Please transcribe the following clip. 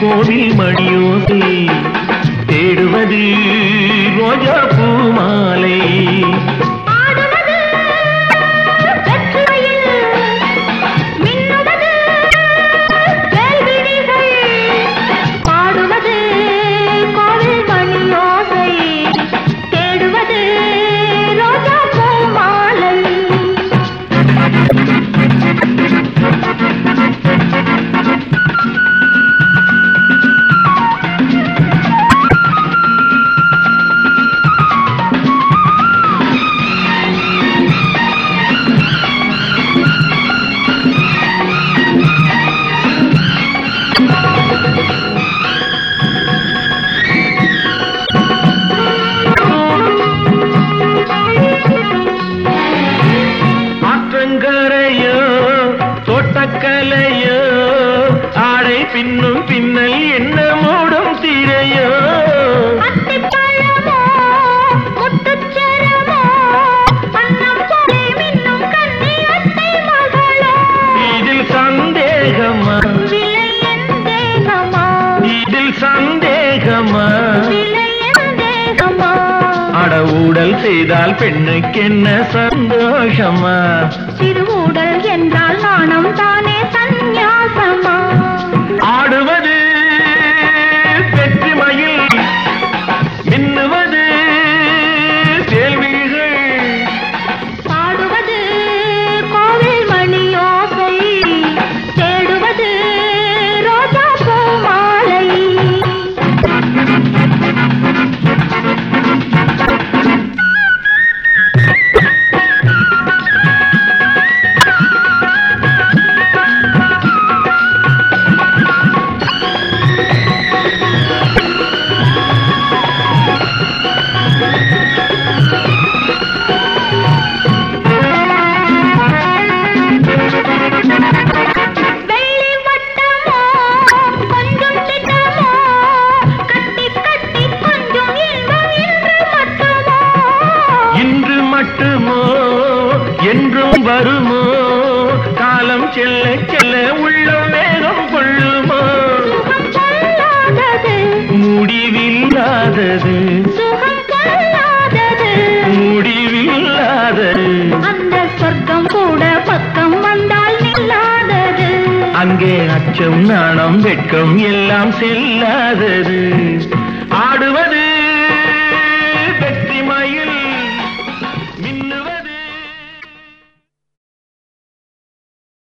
கோவில் மணியோசை தேடுவது ரோஜா பூ மாலை ஆடுவது வெற்றிலையில் மின்னுவது வேல்விழிகள் பாடுவது கோவில் மணியோசை தேடுவது ரோஜா பூ மாலை ஆற்றங்கரையோ தோட்டக்கலையோ ஆடை பின்னும் பின்னல் என்ன மூடும் திரையோ அத்திப்பழமோ முத்துச்சரமோ அன்னம் போலே மின்னும் கன்னி அத்தை மகளோ இதில் சந்தேகமா விலை என் தேகமா இதில் சந்தேகமா விலை என் தேகமா அட ஊடல் செய்தால் பெண்ணுக்கென்ன சந்தோஷமா திருவுடல் என்றால் நாணம் தானே சந்நியாசமா ஆடுவது வெற்றி மயில் மின்னுவது கேள்விகள் பாடுவது கோவில் மணியோசை தேடுவது ரோஜா பூ மாலை வெள்ளி வட்டமோ கொஞ்சம் திட்டமோ கட்டி கட்டி கொஞ்சம் இன்பம் இன்று மட்டுமோ இன்று மட்டுமோ என்றும் வருமோ காலம் செல்ல செல்ல உள்ளம் வேகம் கொள்ளுமோ சுகம் கொள்ளாதது முடிவில்லாதது சுகம் கொள்ளாதது முடிவில்லாதது அந்த சொர்க்கம் கூட பக்கம் வந்தால் நில்லாதது அங்கே அச்சம் நாணம் வெட்கம் எல்லாம் செல்லாதது